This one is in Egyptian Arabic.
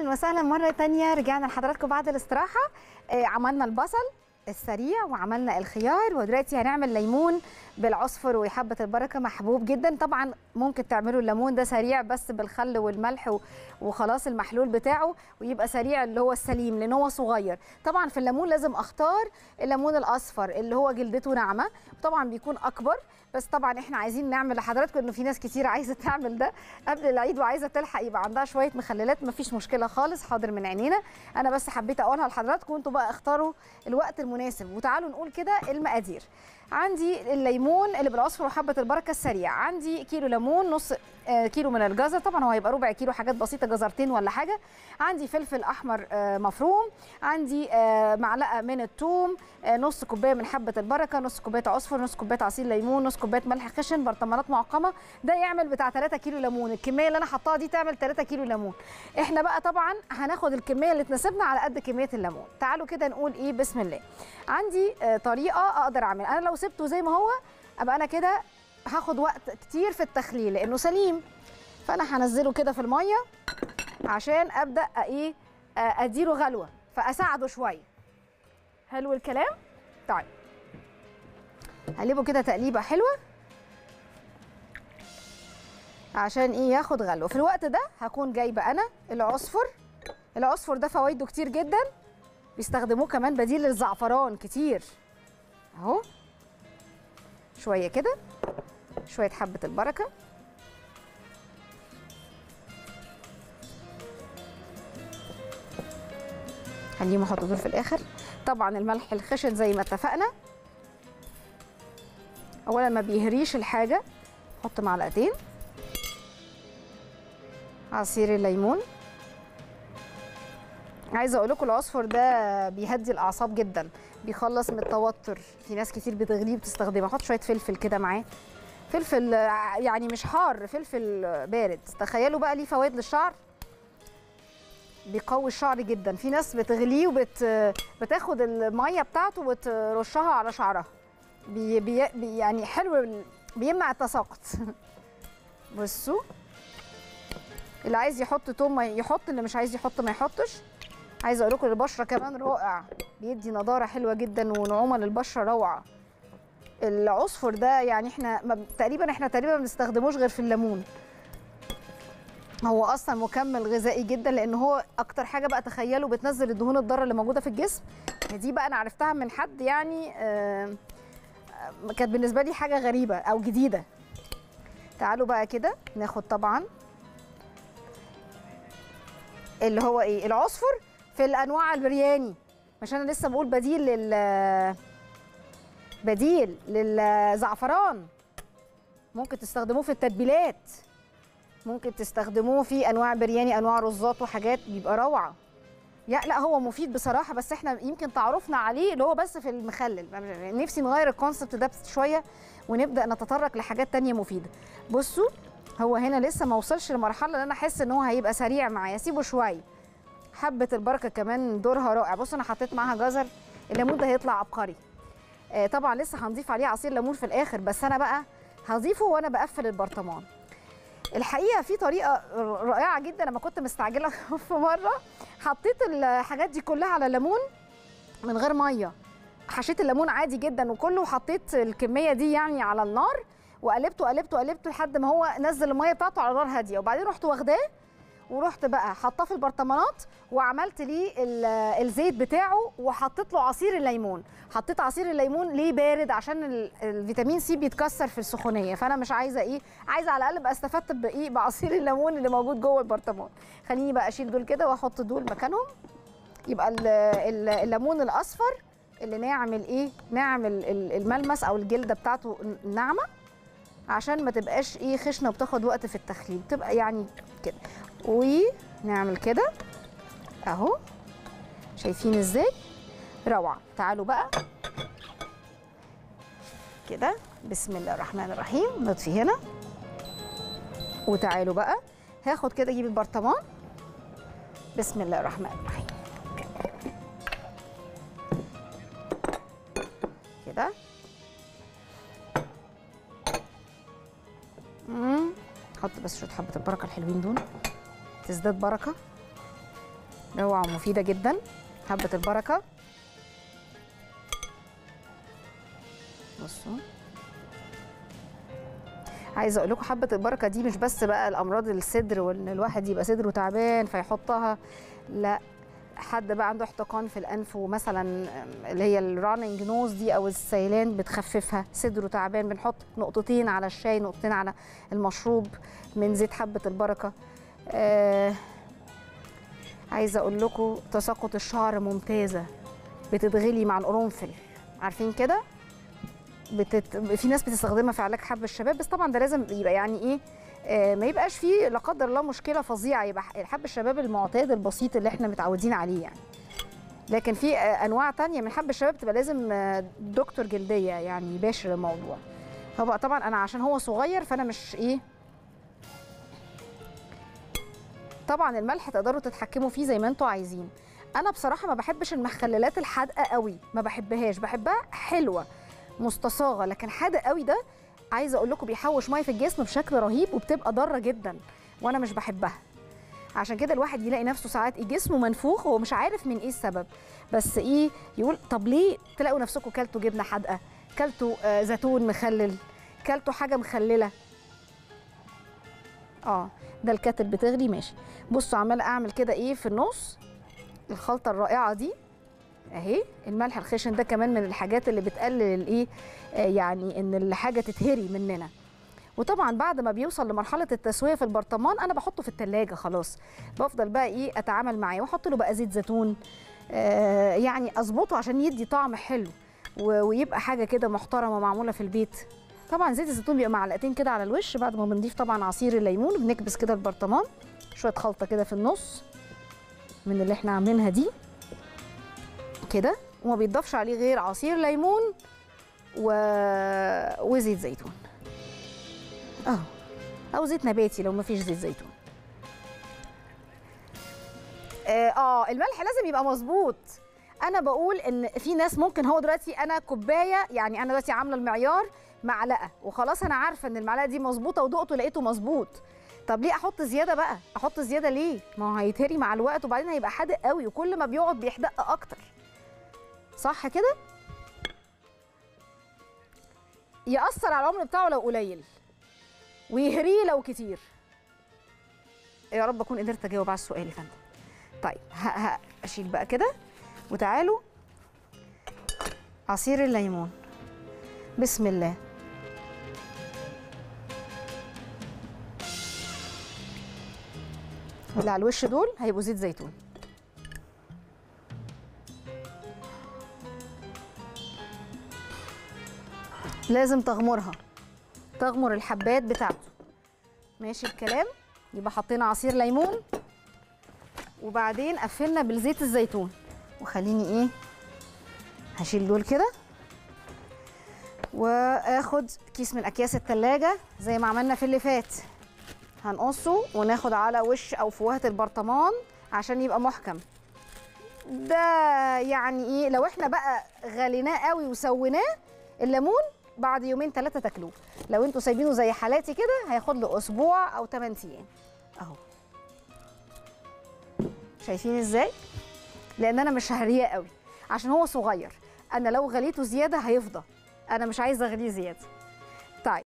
اهلا وسهلا مره تانية رجعنا لحضراتكم بعد الاستراحه آه، عملنا البصل السريع وعملنا الخيار ودلوقتي هنعمل ليمون بالعصفر وحبه البركه محبوب جدا طبعا ممكن تعملوا الليمون ده سريع بس بالخل والملح و- وخلاص المحلول بتاعه ويبقى سريع اللي هو السليم لان هو صغير طبعا في الليمون لازم اختار الليمون الاصفر اللي هو جلدته ناعمه طبعا بيكون اكبر بس طبعا احنا عايزين نعمل لحضراتكم انه في ناس كتير عايزه تعمل ده قبل العيد وعايزه تلحق يبقى عندها شويه مخللات مفيش مشكله خالص حاضر من عينينا انا بس حبيت اقولها لحضراتكم وانتوا بقى اختاروا الوقت المناسب وتعالوا نقول كده المقادير عندي الليمون اللي بالعصفر وحبه البركه السريع عندي كيلو ليمون نص آه، كيلو من الجزر طبعا هو هيبقى ربع كيلو حاجات بسيطه جزرتين ولا حاجه عندي فلفل احمر آه، مفروم عندي آه، معلقه من الثوم آه، نص كوبايه من حبه البركه نص كوبايه عصفر نص كوبايه عصير ليمون نص كوبايه ملح خشن برطمانات معقمه ده يعمل بتاع 3 كيلو ليمون الكميه اللي انا حطاها دي تعمل 3 كيلو ليمون احنا بقى طبعا هناخد الكميه اللي تناسبنا على قد كميه الليمون تعالوا كده نقول ايه بسم الله عندي آه، طريقه اقدر اعمل انا لو سبته زي ما هو ابقى انا كده هاخد وقت كتير في التخليل لانه سليم فانا هنزله كده في الميه عشان ابدا ايه آه، اديله غلوه فاساعده شويه حلو الكلام طيب هقلبه كده تقليبه حلوه عشان ايه ياخد غلوه في الوقت ده هكون جايبه انا العصفر العصفر ده فوائده كتير جدا بيستخدموه كمان بديل للزعفران كتير اهو شويه كده شويه حبه البركه خليهم احط دول في الاخر طبعا الملح الخشن زي ما اتفقنا اولا ما بيهريش الحاجه حط معلقتين عصير الليمون عايزه اقول لكم العصفر ده بيهدي الاعصاب جدا بيخلص من التوتر في ناس كتير بتغليه بتستخدمه احط شويه فلفل كده معاه فلفل آه، يعني مش حار فلفل آه، بارد تخيلوا بقى ليه فوائد للشعر بيقوي الشعر جدا في ناس بتغليه وبت بتاخد الميه بتاعته وترشها على شعرها بي بي بي- يعني حلو ال- بيمنع التساقط بصوا اللي عايز يحط توم ما يحط اللي مش عايز يحط ما يحطش عايزه اقول لكم البشره كمان رائع بيدي نضاره حلوه جدا ونعومه للبشره روعه العصفر ده يعني احنا ما تقريبا احنا تقريبا ما بنستخدموش غير في الليمون هو اصلا مكمل غذائي جدا لان هو اكتر حاجه بقى تخيلوا بتنزل الدهون الضاره اللي موجوده في الجسم دي بقى انا عرفتها من حد يعني آه، آه، كانت بالنسبه لي حاجه غريبه او جديده تعالوا بقى كده ناخد طبعا اللي هو ايه العصفر في الانواع البرياني مش انا لسه بقول بديل لل بديل للزعفران ممكن تستخدموه في التتبيلات ممكن تستخدموه في انواع برياني انواع رزات وحاجات بيبقى روعه يا لا هو مفيد بصراحه بس احنا يمكن تعرفنا عليه اللي هو بس في المخلل نفسي نغير الكونسبت ده شويه ونبدا نتطرق لحاجات تانية مفيده بصوا هو هنا لسه ما وصلش لمرحله اللي انا احس ان هو هيبقى سريع معايا سيبه شويه حبه البركه كمان دورها رائع بصوا انا حطيت معاها جزر الليمون ده هيطلع عبقري آه طبعا لسه هنضيف عليه عصير ليمون في الاخر بس انا بقى هضيفه وانا بقفل البرطمان الحقيقه في طريقه رائعه جدا لما كنت مستعجله في مره حطيت الحاجات دي كلها على الليمون من غير ميه حشيت الليمون عادي جدا وكله وحطيت الكميه دي يعني على النار وقلبته قلبته قلبته لحد ما هو نزل الميه بتاعته على نار هاديه وبعدين رحت واخداه ورحت بقى حطاه في البرطمانات وعملت ليه ال- الزيت بتاعه وحطيت له عصير الليمون حطيت عصير الليمون ليه بارد عشان ال- الفيتامين سي بيتكسر في السخونيه فانا مش عايزه ايه عايزه على الاقل ابقى استفدت بايه بعصير الليمون اللي موجود جوه البرطمان خليني بقى اشيل دول كده واحط دول مكانهم يبقى ال- ال- الليمون الاصفر اللي نعمل ايه نعمل ال- الملمس او الجلده بتاعته ناعمه عشان ما تبقاش ايه خشنه وبتاخد وقت في التخليل تبقى يعني كده ونعمل كده اهو شايفين ازاي روعه تعالوا بقى كده بسم الله الرحمن الرحيم نطفي هنا وتعالوا بقى هاخد كده اجيب البرطمان بسم الله الرحمن الرحيم كده مم. حط بس شويه حبه البركه الحلوين دول تزداد بركه روعه ومفيده جدا حبه البركه بصوا عايزه اقول لكم حبه البركه دي مش بس بقى الامراض الصدر وان الواحد يبقى صدره تعبان فيحطها لا حد بقى عنده احتقان في الانف ومثلا اللي هي الراننج نوز دي او السيلان بتخففها صدره تعبان بنحط نقطتين على الشاي نقطتين على المشروب من زيت حبه البركه آه عايزه اقول لكم تساقط الشعر ممتازه بتتغلي مع القرنفل عارفين كده بتت... في ناس بتستخدمها في علاج حب الشباب بس طبعا ده لازم يبقى يعني ايه آه ما يبقاش فيه لا قدر الله مشكله فظيعه يبقى حب الشباب المعتاد البسيط اللي احنا متعودين عليه يعني لكن في آه انواع تانية من حب الشباب تبقى لازم آه دكتور جلديه يعني يباشر الموضوع هو طبعا انا عشان هو صغير فانا مش ايه طبعا الملح تقدروا تتحكموا فيه زي ما انتوا عايزين انا بصراحه ما بحبش المخللات الحادقه قوي ما بحبهاش بحبها حلوه مستصاغه لكن حادق قوي ده عايزه اقول لكم بيحوش ميه في الجسم بشكل رهيب وبتبقى ضاره جدا وانا مش بحبها عشان كده الواحد يلاقي نفسه ساعات إيه جسمه منفوخ هو مش عارف من ايه السبب بس ايه يقول طب ليه تلاقوا نفسكم كلتوا جبنه حادقه كلتوا آه زيتون مخلل كلتوا حاجه مخلله اه ده الكاتل بتغلي ماشي بصوا عماله اعمل كده ايه في النص الخلطه الرائعه دي اهي الملح الخشن ده كمان من الحاجات اللي بتقلل الايه آه يعني ان الحاجه تتهري مننا وطبعا بعد ما بيوصل لمرحله التسويه في البرطمان انا بحطه في التلاجة خلاص بفضل بقى ايه اتعامل معاه واحط له بقى زيت زيتون آه يعني اظبطه عشان يدي طعم حلو ويبقى حاجه كده محترمه معموله في البيت طبعا زيت الزيتون بيبقى معلقتين كده على الوش بعد ما بنضيف طبعا عصير الليمون بنكبس كده البرطمان شويه خلطه كده في النص من اللي احنا عاملينها دي كده وما بيتضافش عليه غير عصير ليمون و... وزيت زيتون اهو او زيت نباتي لو ما فيش زيت زيتون اه, آه الملح لازم يبقى مظبوط انا بقول ان في ناس ممكن هو دلوقتي انا كوبايه يعني انا دلوقتي عامله المعيار معلقه وخلاص انا عارفه ان المعلقه دي مظبوطه ودقته لقيته مظبوط طب ليه احط زياده بقى احط زياده ليه ما هو هيتهري مع الوقت وبعدين هيبقى حادق قوي وكل ما بيقعد بيحدق اكتر صح كده ياثر على العمر بتاعه لو قليل ويهريه لو كتير يا رب اكون قدرت اجاوب على السؤال يا فندم طيب ها ها اشيل بقى كده وتعالوا عصير الليمون بسم الله اللي على الوش دول هيبقوا زيت زيتون لازم تغمرها تغمر الحبات بتاعته ماشي الكلام يبقى حطينا عصير ليمون وبعدين قفلنا بالزيت الزيتون وخليني ايه هشيل دول كده واخد كيس من اكياس التلاجة زي ما عملنا في اللي فات هنقصه وناخد على وش او فوهة البرطمان عشان يبقى محكم ده يعني ايه لو احنا بقى غليناه قوي وسويناه الليمون بعد يومين ثلاثه تاكلوه لو انتوا سايبينه زي حالاتي كده هياخد له اسبوع او 8 ايام اهو شايفين ازاي لان انا مش هريه قوي عشان هو صغير انا لو غليته زياده هيفضى انا مش عايزه اغليه زياده طيب